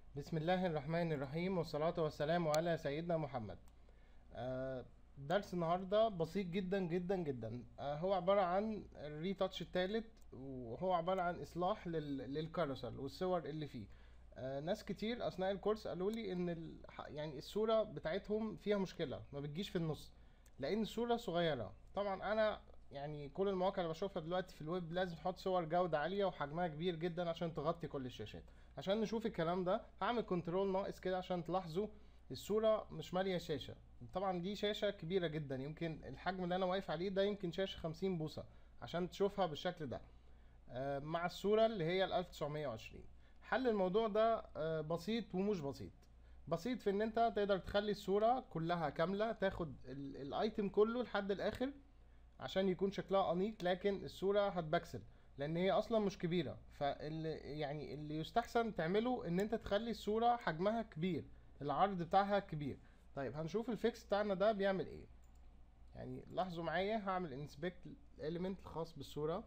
بسم الله الرحمن الرحيم والصلاة والسلام على سيدنا محمد آه، درس النهاردة بسيط جدا جدا جدا آه، هو عبارة عن الريتاتش التالت وهو عبارة عن إصلاح لل- للكاروسل والصور اللي فيه آه، ناس كتير أثناء الكورس قالوا لي إن ال- يعني الصورة بتاعتهم فيها مشكلة ما بتجيش في النص لأن الصورة صغيرة طبعا أنا يعني كل المواقع اللي بشوفها دلوقتي في الويب لازم تحط صور جودة عالية وحجمها كبير جدا عشان تغطي كل الشاشات عشان نشوف الكلام ده هعمل كنترول ناقص كده عشان تلاحظوا الصورة مش مالية شاشة طبعا دي شاشة كبيرة جدا يمكن الحجم اللي انا واقف عليه ده يمكن شاشة 50 بوصة عشان تشوفها بالشكل ده آه، مع الصورة اللي هي ال 1920 حل الموضوع ده آه، بسيط ومش بسيط بسيط في ان انت تقدر تخلي الصورة كلها كاملة تاخد ال- الايتم كله لحد الاخر عشان يكون شكلها انيق لكن الصورة هتبكسل لان هي اصلا مش كبيرة فاللي يعني اللي يستحسن تعمله ان انت تخلي الصورة حجمها كبير العرض بتاعها كبير طيب هنشوف الفيكس بتاعنا ده بيعمل ايه يعني لاحظوا معايا هعمل انسبكت الاليمنت الخاص بالصورة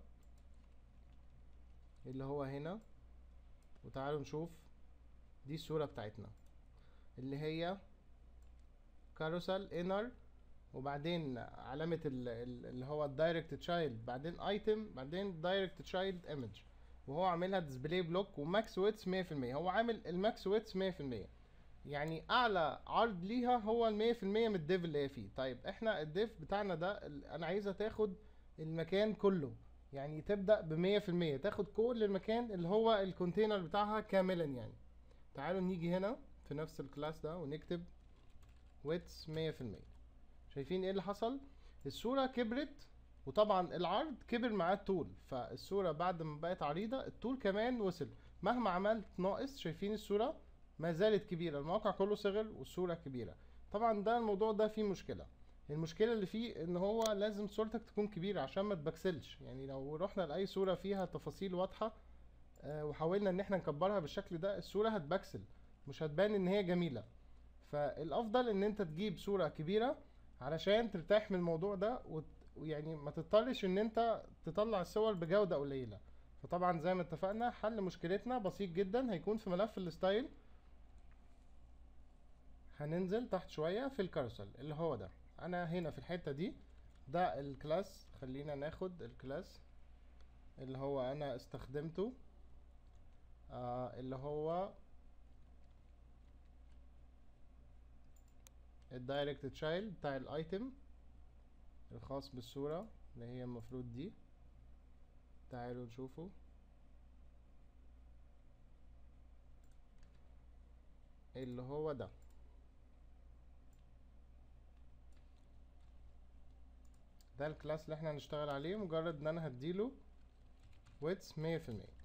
اللي هو هنا وتعالوا نشوف دي الصورة بتاعتنا اللي هي كاروسل انر وبعدين علامة ال- ال- اللي هو الدايركت تشايلد بعدين ايتم بعدين دايركت تشايلد ايمج وهو عاملها ديسبلاي بلوك وماكس ويتس 100% هو عامل الماكس ويتس 100% يعني اعلى عرض ليها هو ال 100% من الديف اللي هي فيه طيب احنا الديف بتاعنا ده ال- انا عايزها تاخد المكان كله يعني تبدأ ب 100% تاخد كل المكان اللي هو الكونتينر بتاعها كاملا يعني تعالوا نيجي هنا في نفس الكلاس ده ونكتب ويتس 100% شايفين ايه اللي حصل الصورة كبرت وطبعا العرض كبر معاه الطول فالصورة بعد ما بقت عريضة الطول كمان وصل مهما عملت ناقص شايفين الصورة ما زالت كبيرة الموقع كله صغر والصورة كبيرة طبعا ده الموضوع ده فيه مشكلة المشكلة اللي فيه ان هو لازم صورتك تكون كبيرة عشان ما تبكسلش يعني لو رحنا لأي صورة فيها تفاصيل واضحة آه، وحاولنا ان احنا نكبرها بالشكل ده الصورة هتبكسل مش هتبان ان هي جميلة فالافضل ان انت تجيب صورة كبيرة علشان ترتاح من الموضوع ده وت- ويعني ما تضطرش ان انت تطلع الصور بجودة قليلة فطبعا زي ما اتفقنا حل مشكلتنا بسيط جدا هيكون في ملف الستايل هننزل تحت شوية في الكارسل اللي هو ده انا هنا في الحتة دي ده الكلاس خلينا ناخد الكلاس اللي هو انا استخدمته آه اللي هو الدايركت تشايلد بتاع الايتم الخاص بالصورة اللي هي المفروض دي تعالوا نشوفه اللي هو ده ده الكلاس اللي احنا هنشتغل عليه مجرد ان انا هديله ويتس مية في المية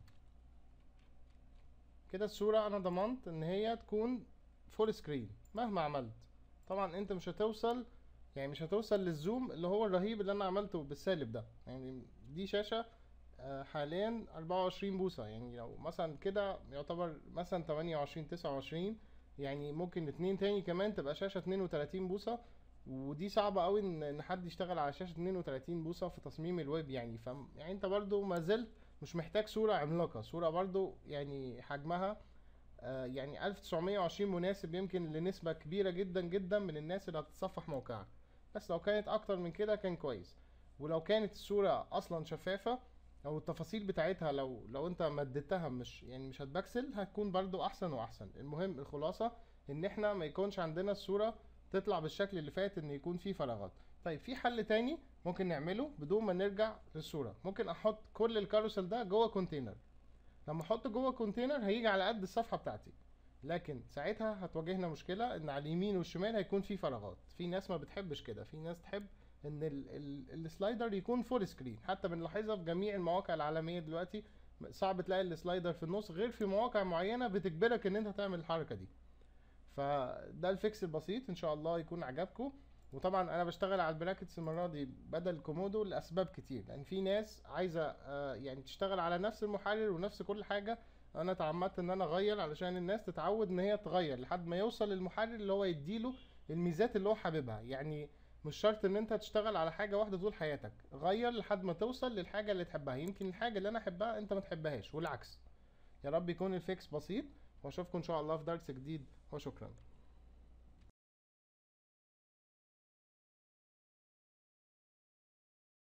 كده الصورة انا ضمنت ان هي تكون فول سكرين مهما عملت طبعا انت مش هتوصل يعني مش هتوصل للزوم اللي هو الرهيب اللي انا عملته بالسالب ده يعني دي شاشة آه، حاليا 24 بوصة يعني لو مثلا كده يعتبر مثلا 28 29 يعني ممكن اتنين تاني كمان تبقى شاشة 32 بوصة ودي صعبة قوي ان ان حد يشتغل على شاشة 32 بوصة في تصميم الويب يعني ف يعني انت برضو ما زلت مش محتاج صورة عملاقة صورة برضو يعني حجمها آه، يعني 1920 مناسب يمكن لنسبة كبيرة جدا جدا من الناس اللي هتتصفح موقعك بس لو كانت اكتر من كده كان كويس ولو كانت الصورة اصلا شفافة او التفاصيل بتاعتها لو لو انت مددتها مش يعني مش هتبكسل هتكون برضو احسن واحسن المهم الخلاصة ان احنا ما يكونش عندنا الصورة تطلع بالشكل اللي فات ان يكون فيه فراغات طيب في حل تاني ممكن نعمله بدون ما نرجع للصورة ممكن احط كل الكاروسل ده جوه كونتينر لما احطه جوه كونتينر هيجي على قد الصفحه بتاعتي لكن ساعتها هتواجهنا مشكله ان على اليمين والشمال هيكون في فراغات في ناس ما بتحبش كده في ناس تحب ان ال ال السلايدر يكون فول سكرين حتى بنلاحظها في جميع المواقع العالميه دلوقتي صعب تلاقي السلايدر في النص غير في مواقع معينه بتجبرك ان انت تعمل الحركه دي فده الفيكس البسيط ان شاء الله يكون عجبكم وطبعا انا بشتغل على البراكتس المره دي بدل الكومودو لاسباب كتير لان في ناس عايزه آه، يعني تشتغل على نفس المحرر ونفس كل حاجه انا تعمدت ان انا اغير علشان الناس تتعود ان هي تغير لحد ما يوصل للمحرر اللي هو يديله الميزات اللي هو حاببها يعني مش شرط ان انت تشتغل على حاجه واحده طول حياتك غير لحد ما توصل للحاجه اللي تحبها يمكن الحاجه اللي انا احبها انت ما تحبهاش والعكس يا رب يكون الفيكس بسيط واشوفكم ان شاء الله في درس جديد وشكرا